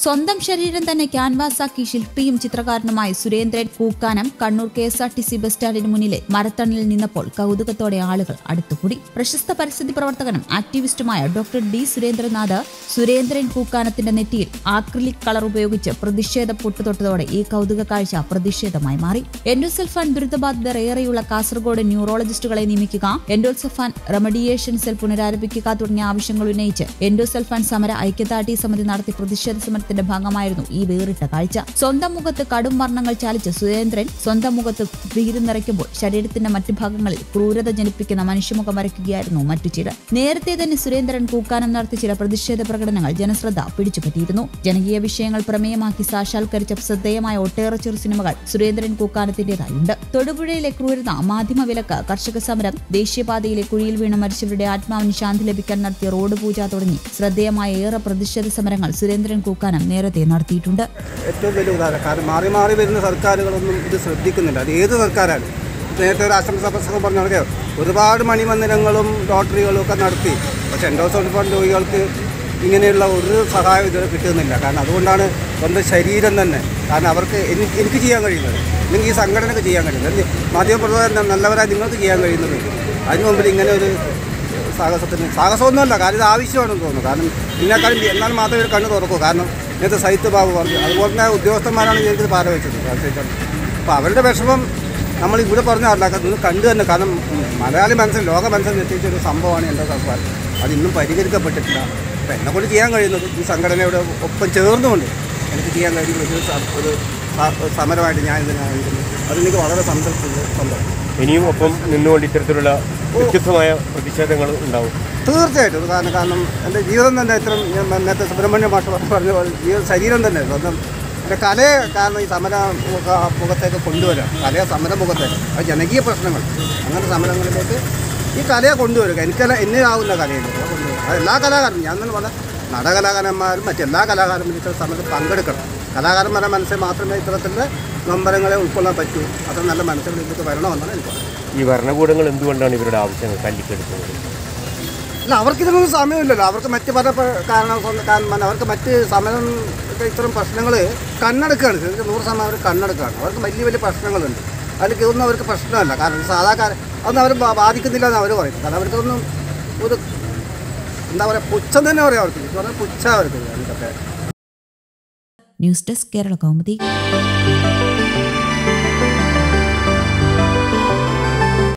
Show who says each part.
Speaker 1: സ്വന്തം ശരീരം തന്നെ ക്യാൻവാസാക്കി ശില്പിയും ചിത്രകാരനുമായ Surendran Kookkanam Kannur K S R T C bus സ്റ്റാൻഡിന് മുന്നിലെ മരത്തണലിൽ നിന്നപ്പോൾ കൗതുകത്തോടെ ആളുകൾ അടുത്തുകൂടി പ്രശസ്ത പരിസ്ഥിതി പ്രവർത്തകനും ആക്ടിവിസ്റ്റുമായ ഡോക്ടർ ഡി സുരേന്ദ്രനാഥ് സുരേന്ദ്രൻ കൂക്കാനത്തിന്റെ നെറ്റിയിൽ ആക്രിലിക് കളർ ഉപയോഗിച്ച് പ്രതിഷേധ പൊട്ടുതൊട്ടതോടെ ഈ കൗതുക കാഴ്ച പ്രതിഷേധമായി മാറി എൻഡോസൾഫാൻ ദുരിതബാധിതർ ഏറെയുള്ള കാസർഗോഡ് ന്യൂറോളജിസ്റ്റുകളെ നിയമിക്കുക എൻഡോസൾഫാൻ റെമഡിയേഷൻ സെൽ പുനരാരംഭിക്കുക തുടങ്ങിയ ആവശ്യങ്ങൾ ഉന്നയിച്ച് എൻഡോസൾഫാൻ സമര ഐക്യദാർഢ്യ സമിതി നടത്തിയ പ്രതിഷേധ സമരത്തിന്റെ ഭാഗമായിരുന്നു ഈ വേറിട്ട കാഴ്ച സ്വന്തം മുഖത്ത് കടും വർണ്ണങ്ങൾ ചാലിച്ച് സുരേന്ദ്രൻ സ്വന്തം മുഖത്ത് ഭീതി നിറയ്ക്കുമ്പോൾ ശരീരത്തിന്റെ മറ്റു ഭാഗങ്ങളിൽ ക്രൂരത ജനിപ്പിക്കുന്ന മനുഷ്യമുഖം വരയ്ക്കുകയായിരുന്നു മറ്റു ചിലർ നേരത്തെ തന്നെ സുരേന്ദ്രൻ കൂക്കാനം നടത്തിയ ചില പ്രതിഷേധ പ്രകടനങ്ങൾ ജനശ്രദ്ധ പിടിച്ചുപറ്റിയിരുന്നു ജനകീയ വിഷയങ്ങൾ പ്രമേയമാക്കി സാക്ഷാത്കരിച്ച ശ്രദ്ധേയമായ ഒട്ടേറെ ചെറു സിനിമകൾ സുരേന്ദ്രൻ കൂക്കാനത്തിന്റേതായുണ്ട് തൊടുപുഴയിലെ ക്രൂരത മാധ്യമ വിലക്ക് കർഷക സമരം ദേശീയപാതയിലെ കുഴിയിൽ വീണ് മരിച്ചവരുടെ ആത്മാവിന് ശാന്തി ലഭിക്കാൻ നടത്തിയ റോഡ് പൂജ തുടങ്ങി ശ്രദ്ധേയമായ ഏറെ പ്രതിഷേധ സമരങ്ങൾ സുരേന്ദ്രൻ കൂക്കാനം നേരത്തെ നടത്തിയിട്ടുണ്ട്
Speaker 2: ഏറ്റവും വലിയ ഉദാഹരണം കാരണം മാറി മാറി വരുന്ന സർക്കാരുകളൊന്നും ഇത് ശ്രദ്ധിക്കുന്നില്ല അത് ഏത് സർക്കാരാണ് നേരത്തെ ഒരു ആശ്രമ സഭ പറഞ്ഞ കണക്കെ ഒരുപാട് മണിമന്ദിരങ്ങളും ലോട്ടറികളും ഒക്കെ നടത്തി പക്ഷെ എൻഡോസൾഫാൻ രോഗികൾക്ക് ഇങ്ങനെയുള്ള ഒരു സഹായം ഇതുവരെ കിട്ടുന്നില്ല കാരണം അതുകൊണ്ടാണ് സ്വന്തം ശരീരം തന്നെ കാരണം അവർക്ക് എനിക്ക് എനിക്ക് ചെയ്യാൻ കഴിയുന്നത് അല്ലെങ്കിൽ ഈ സംഘടനക്ക് ചെയ്യാൻ കഴിയുന്നത് അല്ലെങ്കിൽ മാധ്യമപ്രവർത്തകർ നല്ലവരായി നിങ്ങൾക്ക് ചെയ്യാൻ കഴിയുന്നത് അതിന് മുമ്പിൽ ഇങ്ങനെ ഒരു സാഹസത്തിന് സാഹസമൊന്നുമല്ല കാരണം ഇത് ആവശ്യമാണെന്ന് തോന്നുന്നു കാരണം ഇതിനേക്കാളും എന്നാൽ മാത്രമേ ഒരു കണ്ണ് തുറക്കൂ കാരണം ഇന്നത്തെ സൈത്ത് ബാബു പറഞ്ഞു അതുപോലെ തന്നെ ഉദ്യോഗസ്ഥന്മാരാണ് എനിക്കിത് പാര വെച്ചത് തീർച്ചയായിട്ടും അപ്പോൾ അവരുടെ വിഷമം നമ്മൾ ഇവിടെ പറഞ്ഞ ആളിലാക്കാം നിങ്ങൾ കണ്ടു തന്നെ കാരണം മലയാളി മനസ്സിൽ ലോക മനസ്സിൽ എത്തിച്ച ഒരു സംഭവമാണ് എൻ്റെ സർക്കാർ അത് ഇന്നും പരിഹരിക്കപ്പെട്ടിട്ടില്ല അപ്പോൾ എന്നെ കൊണ്ട് ചെയ്യാൻ കഴിയുന്നത് ഈ സംഘടനയുടെ ഒപ്പം ചേർന്നുകൊണ്ട് എനിക്ക് ചെയ്യാൻ കഴിയുന്ന ഒരു സ- ഒരു സ- സമരമായിട്ട് ഞാൻ ഇതിനായിരിക്കുന്നു അതെനിക്ക് വളരെ സംതൃപ്തി സന്തോഷം
Speaker 3: ഇനിയും ഒപ്പം നിന്നുകൊണ്ട് ഇത്തരത്തിലുള്ള വ്യത്യസ്തമായ പ്രതിഷേധങ്ങൾ ഉണ്ടാവും
Speaker 2: തീർച്ചയായിട്ടും ഇത് കാരണം കാരണം എൻ്റെ ജീവിതം തന്നെ ഇത്ര ഞാൻ നേരത്തെ സുബ്രഹ്മണ്യ മാഷ പറഞ്ഞ പോലെ ജീവിത ശരീരം തന്നെ സ്വന്തം എൻ്റെ കലയെ കാരണം ഈ സമര മുഖ മുഖത്തേക്ക് കൊണ്ടുവരാം കലയെ സമര മുഖത്തേക്ക് അത് ജനകീയ പ്രശ്നങ്ങൾ അങ്ങനെ സമരങ്ങളിലേക്ക് ഈ കലയെ കൊണ്ടുവരിക എനിക്കല്ല എന്നെ ആവുന്ന കലയിലേക്ക് അത് കൊണ്ടുവരിക അത് എല്ലാ കലാകാരനും ഞാൻ തന്നെ പറഞ്ഞ നടകലാകാരന്മാരും മറ്റെല്ലാ കലാകാരന്മാരും ഇത്തരം സമരത്തിൽ പങ്കെടുക്കണം കലാകാരന്മാരുടെ മനസ്സിൽ മാത്രമേ ഇത്തരത്തിലുള്ള നൊമ്പരങ്ങളെ ഉൾക്കൊള്ളാൻ പറ്റൂ അത്ര നല്ല മനസ്സുകളിലേക്ക് വരണമെന്നാണ് എനിക്ക് പറയുന്നത്
Speaker 3: ഈ ഭരണകൂടങ്ങൾ എന്തുകൊണ്ടാണ് ഇവരുടെ ആവശ്യങ്ങൾ കല്ലിക്കെടുക്കുന്നത്
Speaker 2: അല്ല അവർക്ക് ഇതിനൊന്നും സമയമില്ലല്ലോ അവർക്ക് മറ്റ് പല പ- കാരണം സ്വന്തം കാരണം അവർക്ക് മറ്റ് സമരം ഒക്കെ ഇത്തരം പ്രശ്നങ്ങൾ കണ്ണെടുക്കുകയാണ് ശരിക്കും നൂറ് ശതമാനം അവർ കണ്ണെടുക്കുകയാണ് അവർക്ക് വലിയ വലിയ പ്രശ്നങ്ങളുണ്ട് അതിലേക്ക് ഇതൊന്നും അവർക്ക് പ്രശ്നമല്ല കാരണം സാധാരണ അതൊന്നും അവർ ബാധിക്കുന്നില്ല എന്ന് അവർ പറയുന്നത് കാരണം അവർക്കൊന്നും ഒരു എന്താ പറയുക പുച്ഛം തന്നെ പറയാം അവർക്ക് ഇത് പറഞ്ഞാൽ പുച്ഛം അവർക്ക് ഇതൊക്കെ
Speaker 1: ന്യൂസ് ഡെസ്ക് കേരള കൗമുദി